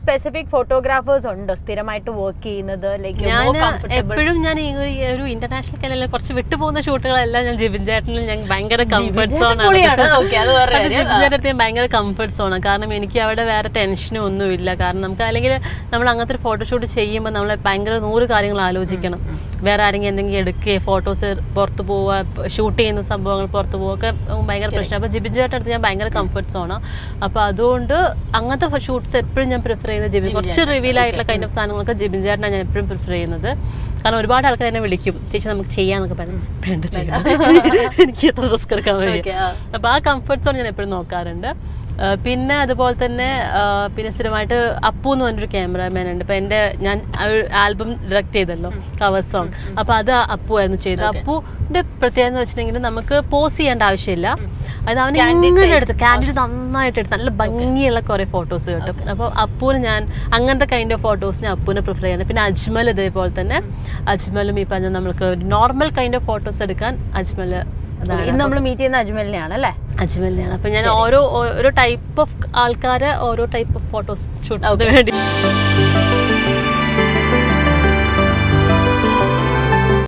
Specific photographers ഉണ്ടോ സ്ഥിരമായിട്ട് work ചെയ്യുന്നത് ലൈക്ക് ഞാൻ എപ്പോഴും ഞാൻ ഈ ഒരു- ഈ ഒരു ഇന്റർനാഷണൽ കലയിൽ കുറച്ച് വിട്ടുപോകുന്ന ഷൂട്ടുകളെല്ലാം ഞാൻ ജിബിൻ ചേട്ടനിൽ ഞാൻ ഭയങ്കര കംഫർട്ട് സോൺ പൊളിയാണ്. Okay, അത് വേറെ കാര്യം. ജിബിൻ ചേട്ടൻ ഞാൻ ഭയങ്കര കംഫർട്ട് സോണാണ് കാരണം എനിക്ക് അവിടെ വേറെ ടെൻഷനും ഒന്നുമില്ല കാരണം നമുക്ക് അല്ലെങ്കിൽ നമ്മൾ അങ്ങനത്തെ ഒരു ഫോട്ടോഷൂട്ട് ചെയ്യുമ്പോൾ നമ്മൾ ഭയങ്കര നൂറ് കാര്യങ്ങൾ ആലോചിക്കണം വേറെ ആരെങ്കിലും എന്തെങ്കിലും എടുക്കുക ഫോട്ടോസ് പുറത്ത് പോവുക ഷൂട്ട് ചെയ്യുന്ന സംഭവങ്ങൾ പുറത്ത് പോവുക ഒക്കെ ഭയങ്കര പ്രശ്നം അപ്പോൾ ജിബിൻ ചേട്ടൻ അടുത്ത് ഞാൻ ഭയങ്കര കംഫർട്ട് സോണാണ് അപ്പോൾ അതുകൊണ്ട് അങ്ങനത്തെ ഷൂട്ട്സ് എപ്പോഴും ഞാൻ പ്രിഫർ ചെയ്യുന്നത് ജിബിൻ കുറച്ച് റിവീൽ ആയിട്ടുള്ള കൈൻഡ് ഓഫ് സാധനങ്ങളൊക്കെ ജിബിൻ ചേട്ടനാണ് ഞാൻ എപ്പോഴും പ്രിഫർ ചെയ്യുന്നത് കാരണം ഒരുപാട് ആൾക്കാർ എന്നെ വിളിക്കും ചേച്ചി നമുക്ക് ചെയ്യാന്നൊക്കെ പറഞ്ഞു വേണ്ട ചെയ്യണം എനിക്ക് എത്ര റിസ്ക് എടുക്കാൻ Okay, വയ്യ ആ. അപ്പോൾ ആ കംഫർട്ട് സോൺ ഞാൻ എപ്പോഴും നോക്കാറുണ്ട് ആ, പിന്നെ അതുപോലെ തന്നെ ആ, പിന്നെ സ്ഥിരമായിട്ട് അപ്പു എന്ന് പറഞ്ഞൊരു ക്യാമറാമാൻ ഉണ്ട് ഇപ്പം എൻ്റെ ഞാൻ ആൽബം ഡയറക്റ്റ് ചെയ്തല്ലോ കവർ സോങ് അപ്പോൾ അത് അപ്പു ആയിരുന്നു ചെയ്തത് അപ്പുവിൻ്റെ പ്രത്യേകത എന്ന് വെച്ചിട്ടുണ്ടെങ്കിൽ നമുക്ക് പോസ് ചെയ്യേണ്ട ആവശ്യമില്ല അത് അവൻ ഇങ്ങനെ എടുത്ത് ക്യാൻഡിഡ് നന്നായിട്ട് എടുത്ത് നല്ല ഭംഗിയുള്ള കുറേ ഫോട്ടോസ് കിട്ടും അപ്പോൾ അപ്പുവിന് ഞാൻ അങ്ങനത്തെ കൈൻഡ് ഓഫ് ഫോട്ടോസിന് അപ്പുവിനെ പ്രിഫർ ചെയ്യണം പിന്നെ അജ്മൽ ഇതേപോലെ തന്നെ അജ്മലും ഈ പറഞ്ഞ നമുക്ക് നോർമൽ കൈൻഡ് ഓഫ് ഫോട്ടോസ് എടുക്കാൻ അജ്മൽ അതാണ് ഇന്ന് നമ്മൾ മീറ്റ് ചെയ്യുന്ന അജ്മലിനെയാണ് അല്ലേ അജ്മലിനെയാണ് അപ്പൊ ഞാൻ ഓരോ ഓരോ ടൈപ്പ് ഓഫ് ആൾക്കാരെ ഓരോ ടൈപ്പ് ഓഫ് ഫോട്ടോസ് ഷൂട്ടിന് വേണ്ടി